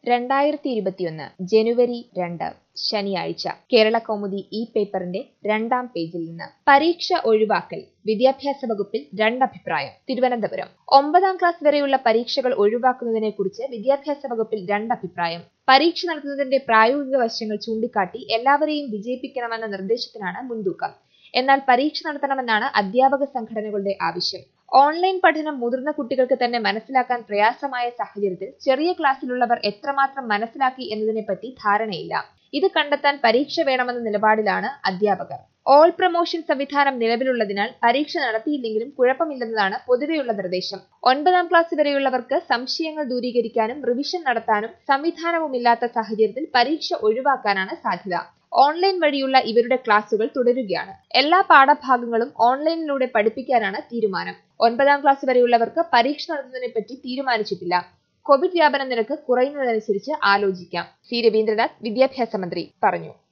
രണ്ടായിരത്തി ഇരുപത്തിയൊന്ന് ജനുവരി രണ്ട് ശനിയാഴ്ച കേരള കൗമുദി ഈ പേപ്പറിന്റെ രണ്ടാം പേജിൽ നിന്ന് പരീക്ഷ ഒഴിവാക്കൽ വിദ്യാഭ്യാസ വകുപ്പിൽ രണ്ടഭിപ്രായം തിരുവനന്തപുരം ഒമ്പതാം ക്ലാസ് വരെയുള്ള പരീക്ഷകൾ ഒഴിവാക്കുന്നതിനെ കുറിച്ച് വിദ്യാഭ്യാസ വകുപ്പിൽ രണ്ടഭിപ്രായം പരീക്ഷ നടത്തുന്നതിന്റെ പ്രായോഗിക വശങ്ങൾ ചൂണ്ടിക്കാട്ടി എല്ലാവരെയും വിജയിപ്പിക്കണമെന്ന നിർദ്ദേശത്തിനാണ് മുൻതൂക്കം എന്നാൽ പരീക്ഷ നടത്തണമെന്നാണ് അധ്യാപക സംഘടനകളുടെ ആവശ്യം ഓൺലൈൻ പഠനം മുതിർന്ന കുട്ടികൾക്ക് തന്നെ മനസ്സിലാക്കാൻ പ്രയാസമായ സാഹചര്യത്തിൽ ചെറിയ ക്ലാസ്സിലുള്ളവർ എത്രമാത്രം മനസ്സിലാക്കി എന്നതിനെപ്പറ്റി ധാരണയില്ല ഇത് കണ്ടെത്താൻ പരീക്ഷ വേണമെന്ന നിലപാടിലാണ് അധ്യാപകർ ഓൾ പ്രൊമോഷൻ സംവിധാനം നിലവിലുള്ളതിനാൽ പരീക്ഷ നടത്തിയില്ലെങ്കിലും കുഴപ്പമില്ലെന്നതാണ് പൊതുവെയുള്ള നിർദ്ദേശം ഒൻപതാം ക്ലാസ് വരെയുള്ളവർക്ക് സംശയങ്ങൾ ദൂരീകരിക്കാനും റിവിഷൻ നടത്താനും സംവിധാനവുമില്ലാത്ത സാഹചര്യത്തിൽ പരീക്ഷ ഒഴിവാക്കാനാണ് സാധ്യത ഓൺലൈൻ വഴിയുള്ള ഇവരുടെ ക്ലാസുകൾ തുടരുകയാണ് എല്ലാ പാഠഭാഗങ്ങളും ഓൺലൈനിലൂടെ പഠിപ്പിക്കാനാണ് തീരുമാനം ഒൻപതാം ക്ലാസ് വരെയുള്ളവർക്ക് പരീക്ഷ നടത്തുന്നതിനെപ്പറ്റി തീരുമാനിച്ചിട്ടില്ല കോവിഡ് വ്യാപന നിരക്ക് കുറയുന്നതനുസരിച്ച് ആലോചിക്കാം സി രവീന്ദ്രനാഥ് വിദ്യാഭ്യാസ മന്ത്രി പറഞ്ഞു